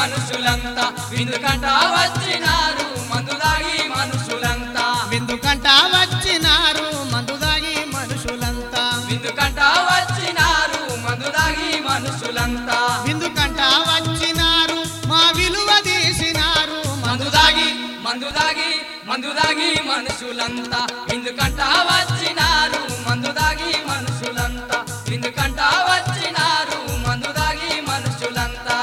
మనుషులంతా విందుకంట వచ్చినారు మందు దాగి మనుషులంతా విందుకంట వచ్చినారు మందు దాగి మనుషులంతా విందుకంట వచ్చినారు మందు దాగి మనుషులంతా విందుకంట వచ్చినారు మా విలువ తీసినారు మందు దాగి మందు దాగి మందు దాగి మనుషులంతా విందుకంట వచ్చినారు మందు దాగి మనుషులంతా విందుకంట వచ్చినారు మందు దాగి మనుషులంతా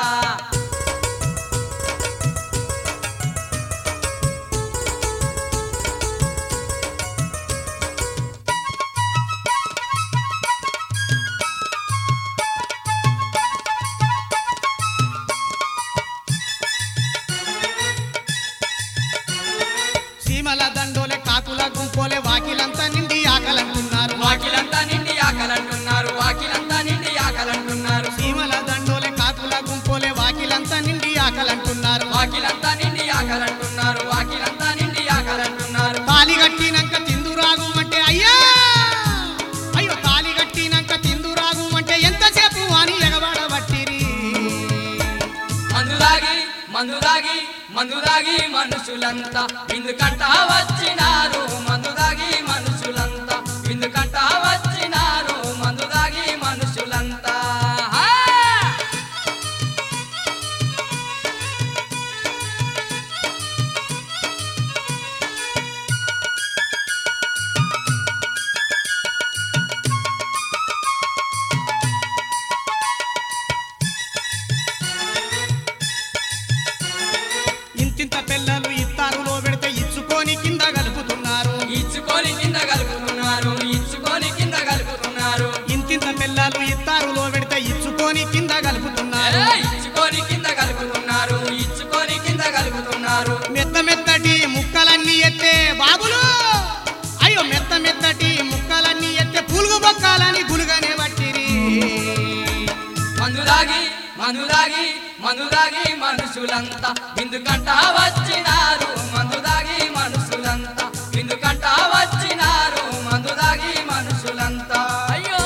సీమల దండోలే కాకుల గుంపోలే వాకిలంతా నిండి ఆకలంటున్నారు వాకిలంతా నిండి ఆకలంటున్నారు వాకిలంతా నిండి ఆకలంటున్నారు సీమల దండోలే కాకుల గుంపోలే వాకిలంతా నిండి ఆకలంటున్నారు వాకిలంతా నిండి ఆకలంటున్నారు వాకిలంతా నిండి ఆకలంటున్నారు తాలి కట్టినాక తిందురాగు అంటే అయ్యా అయ్యో తాలి కట్టినాక తిందురాగు అంటే ఎంతసేపు అని ఎగబడబట్టిరి మందు దాగి మందు దాగి మందు దాగి మనుషులంతా విందుకంట వచ్చినారు మందు దాగి మనుషులంతా విందుకంట వచ్చినారు మందు దాగి మనుషులంతా హా! ఇంతింత పిల్లలు ఇత్తారులో పెడితే ఇచ్చుకొని కింద కలుపుతున్నారు ఇచ్చుకొని కింద కలుపుతున్నారు ఇచ్చుకొని కింద కలుపుతున్నారు ఇంతింత పిల్లలు ఇత్తారులో పెడితే ఇచ్చుకొని కింద కలుపుతున్నారు ఏ, ఇచ్చుకొని కింద కలుపుతున్నారు ఇచ్చుకొని కింద కలుపుతున్నారు మెత్త మెత్తటి ముక్కలన్నీ ఎత్తే బాబులు అయ్యో మెత్త మెత్తటి ముక్కలన్నీ ఎత్తే పులుగు బొక్కాలని గులుగానే పట్టిరి మందు దాగి మందు దాగి మందు దాగి మనుషులంతా విందుకంట వచ్చినారు మందు దాగి మనుషులంతా విందుకంట వచ్చినారు మందు దాగి మనుషులంతా అయ్యో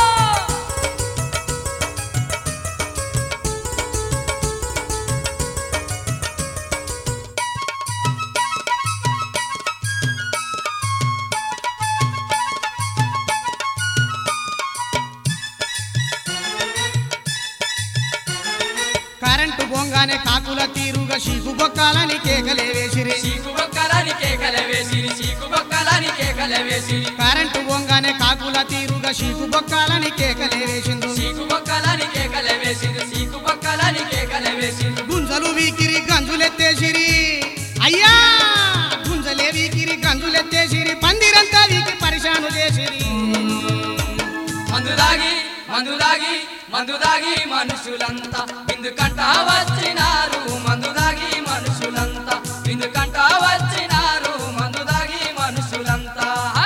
కరెంటు బొంగానే కాకుల తీరుగా చీకు బొక్కాలని కేకలే వేసిరి చీకు బొక్కలని కేకలే వేసిరి చీకు బొక్కలని కేకలే వేసిరి కరెంటు బొంగానే కాకుల తీరుగా చీకు బొక్కాలని కేకలే వేసిండ్రు చీకు బొక్కలని కేకలే వేసిరి చీకు బొక్కలని కేకలే వేసిరి గుంజలు వీకిరి గంజులెత్తేసిరి అయ్యా గుంజలే వీకిరి గంజులెత్తేసిరి పందిరంతా వీకి పరిశాను చేసిరి మందు దాగి మందు దాగి మందు దాగి మనుషులంతా విందుకంట వచ్చినారు మందు దాగి మనుషులంతా విందుకంట వచ్చినారు మందు దాగి మనుషులంతా హా!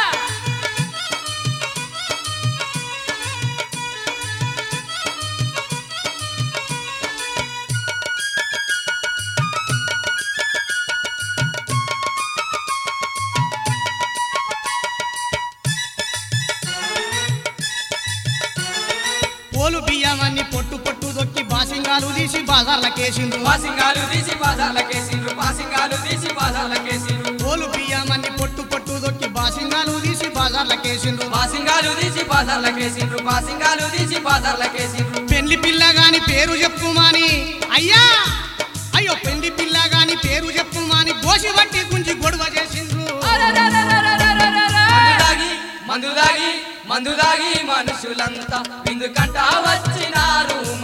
పోలు బియ్యమన్ని పొట్టు పొట్టు దొక్కి బాసింగాలు తీసి బాజార్లకేసిండ్రు పాసింగాలు తీసి బాజార్లకేసిండ్రు పాసింగాలు తీసి బాజార్లకేసిండ్రు పోలు బియ్యమన్ని పొట్టు పొట్టు దొక్కి బాసింగాలు తీసి బాజార్లకేసిండ్రు పాసింగాలు తీసి బాజార్లకేసిండ్రు పాసింగాలు తీసి బాజార్లకేసిండ్రు పెళ్లి పిల్ల గాని పేరు చెప్పుమాని అయ్యా అయ్యో పెళ్లి పిల్ల గాని పేరు చెప్పుమాని గోసి బట్టి గుంజి గొడవ చేసిండ్రు మందు దాగి మందు దాగి మందు దాగి మనుషులంతా విందుకంట వచ్చినారు